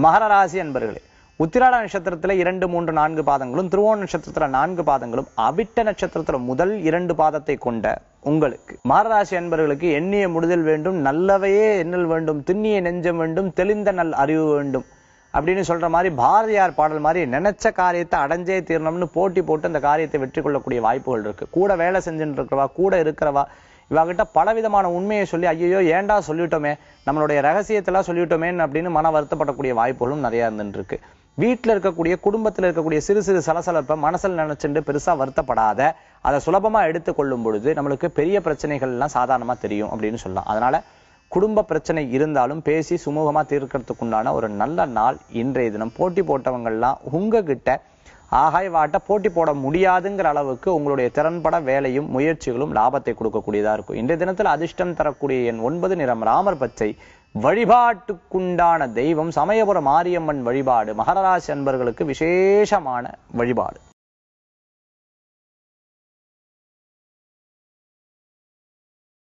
மகர ராசி அன்பர்களே உத்திராட நட்சத்திரத்துல இரண்டு மூன்று நான்கு பாதங்களும் திருவோண நட்சத்திரத்துல நான்கு பாதங்களும் அவிட்ட நட்சத்திரத்துல முதல் இரண்டு பாதத்தை கொண்ட உங்களுக்கு மகர ராசி அன்பர்களுக்கு எண்ணிய முடிதல் வேண்டும் நல்லவையே எண்ணல் வேண்டும் திண்ணிய நெஞ்சம் வேண்டும் தெளிந்த நல் அறிவு வேண்டும் அப்படின்னு சொல்ற மாதிரி பாரதியார் பாடல் மாதிரி நினைச்ச காரியத்தை அடைஞ்சே தீரணும்னு போட்டி போட்டு அந்த காரியத்தை வெற்றி கொள்ளக்கூடிய வாய்ப்புகள் இருக்கு கூட வேலை செஞ்சுட்டு இருக்கிறவா கூட இருக்கிறவா இவகிட்ட பலவிதமான உண்மையை சொல்லி ஐயோ ஏன்டா சொல்லிட்டோமே நம்மளுடைய ரகசியத்தெல்லாம் சொல்லிட்டோமே அப்படின்னு மன வருத்தப்படக்கூடிய வாய்ப்புகளும் நிறைய இருந்துட்டு இருக்கு வீட்டுல இருக்கக்கூடிய குடும்பத்துல இருக்கக்கூடிய சிறு சிறு சலசலப்பை மனசுல நினைச்சுட்டு பெருசா வருத்தப்படாத அதை சுலபமா எடுத்துக்கொள்ளும் பொழுது நம்மளுக்கு பெரிய பிரச்சனைகள் எல்லாம் சாதாரணமா தெரியும் அப்படின்னு சொல்லலாம் அதனால குடும்ப பிரச்சனை இருந்தாலும் பேசி சுமூகமா தீர்க்கறதுக்குண்டான ஒரு நல்ல நாள் இன்றைய தினம் போட்டி போட்டவங்கள்லாம் உங்ககிட்ட ஆகாய் வாட்ட போட்டி போட முடியாதுங்கிற அளவுக்கு உங்களுடைய திறன்பட வேலையும் முயற்சிகளும் லாபத்தை கொடுக்கக்கூடியதா இருக்கும் இன்றைய தினத்தில் அதிர்ஷ்டம் தரக்கூடிய என் ஒன்பது நிறம் ராமர் பச்சை வழிபாட்டுக்குண்டான தெய்வம் சமயபுர மாரியம்மன் வழிபாடு மகராசி அன்பர்களுக்கு விசேஷமான வழிபாடு